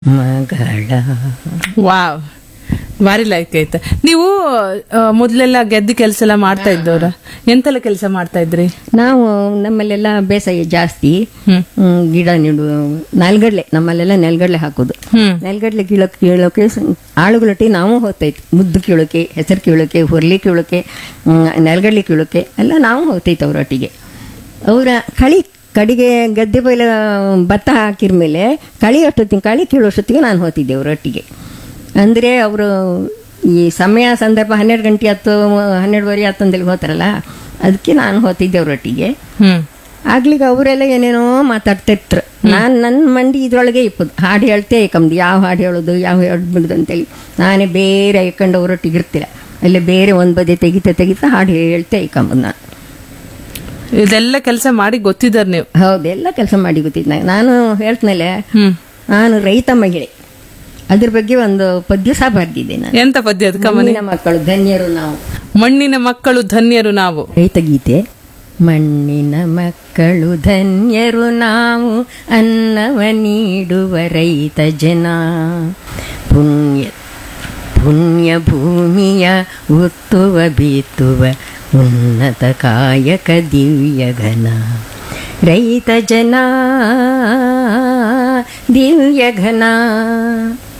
ಮಗಳ ವಾವ್ ಭಾರಿ ಲೈಕ್ ಆಯ್ತು ನೀವು ಆ, ಮೊದ್ಲೆಲ್ಲ ಗೆದ್ದಿ ಕೆಲಸ ಎಲ್ಲ ಮಾಡ್ತಾ ಇದ್ದವ್ರ ಎಂತೆಲ್ಲ ಕೆಲಸ ಮಾಡ್ತಾ ಇದ್ರಿ ನಾವು ನಮ್ಮಲ್ಲೆಲ್ಲ ಬೇಸಾಯ ಜಾಸ್ತಿ ಹ್ಮ್. ಹ್ಮ್, ಗಿಡ ನೆಡು ನೆಲ್ಗಡ್ಲೆ ನಮ್ಮಲ್ಲೆಲ್ಲ ನೆಲ್ಗಡ್ಲೆ ಹಾಕೋದು ಹ್ಮ್ ನೆಲ್ಗಡ್ಲೆ ಕೀಳಕ್ ಕೀಳೋಕೆ ಸ- ಆಳುಗಳೊಟ್ಟಿ ನಾವು ಹೋಗ್ತೈತಿ ಮುದ್ದು ಕೀಳೋಕೆ ಹೆಸರು ಕೀಳೋಕೆ ಹುರ್ಲಿ ಕೀಳೋಕೆ ಹ್ಮ್, ನೆಲ್ಗಡ್ಲೆ ಕೀಳೋಕೆ ಎಲ್ಲ ನಾವು ಹೋಗ್ತೈತೆ ಅವರೊಟ್ಟಿಗೆ ಅವರ ಕಳಿ ಕಡಿಗೆ ಗದ್ದೆ ಬೈಲ ಭತ್ತ ಹಾಕಿದ ಮೇಲೆ ಕಳಿ ಅಷ್ಟೊತ್ತಿಗೆ ಕಳಿ ಕೀಳೋಷ್ಟೊತ್ತಿಗೆ ನಾನು ಹೋಗ್ತಿದ್ದೆ ಅವರೊಟ್ಟಿಗೆ ಅಂದರೆ ಅವರು ಈ ಸಮಯ ಸಂದರ್ಭ ಹನ್ನೆರಡು ಗಂಟೆ ಹತ್ತು ಹನ್ನೆರಡುವರೆ ಹತ್ತು ಅಂತೇಳಿ ಹೋಗ್ತಾರಲ್ಲ ಅದಕ್ಕೆ ನಾನು ಹೋಗ್ತಿದ್ದೆ ಅವರೊಟ್ಟಿಗೆ ಹ್ಮ್ ಆಗ್ಲಿಕ್ಕೆ ಅವರೆಲ್ಲ ಏನೇನೋ ಮಾತಾಡ್ತಿರ್ತಾರೆ ನಾನು ನನ್ನ ಮಂಡಿ ಇದ್ರೊಳಗೆ ಇಪ್ಪದು ಹಾಡು ಹೇಳ್ತೇ ಏಕಮ್ದು ಯಾವ ಹಾಡು ಹೇಳೋದು ಯಾವ ಹೇಳ್ಬಿಡುದು ಅಂತೇಳಿ ನಾನೇ ಬೇರೆ ಇಕ್ಕೊಂಡು ಅವರೊಟ್ಟಿಗೆ ಇರ್ತಿಲ್ಲ ಅಲ್ಲೇ ಬೇರೆ ಒಂದು ಬದಿ ತೆಗಿತಾ ತೆಗಿತಾ ಹಾಡು ಹೇಳ್ತೇ ಇಕ್ಕಂಬುದು ನಾನು ಇದೆಲ್ಲ ಕೆಲಸ ಮಾಡಿ ಗೊತ್ತಿದ್ದಾರ ನೀವು ಹೌದು ಎಲ್ಲ ಕೆಲಸ ಮಾಡಿ ಗೊತ್ತಿದ್ದು ನಂಗೆ ನಾನು ಹೇಳ್ತನಲ್ಲ ಹ್ಮ್ ನಾನು ರೈತ ಮಹಿಳೆ ಅದ್ರ ಬಗ್ಗೆ ಒಂದು ಪದ್ಯ ಸಹ ಬರ್ದಿದ್ದೆ ನಾನು ಎಂತ ಪದ್ಯ ಅದು ಕಮನಿ ಮಣ್ಣಿನ ಮಕ್ಕಳು ಧನ್ಯರು ನಾವು ಮಣ್ಣಿನ ಮಕ್ಕಳು ಧನ್ಯರು ನಾವು ರೈತ ಗೀತೆ ಮಣ್ಣಿನ ಮಕ್ಕಳು ಧನ್ಯರು ನಾವು ಅನ್ನವ ನೀಡುವ ರೈತ ಜನ ಪುಣ್ಯ ಪುಣ್ಯ ಭೂಮಿಯ ಉತ್ತುವ ಬೀತುವ ಉನ್ನತ ಕಾಯಕ ದಿವ್ಯ ಘನ ರೈತ ಜನ ದಿವ್ಯ ಘನ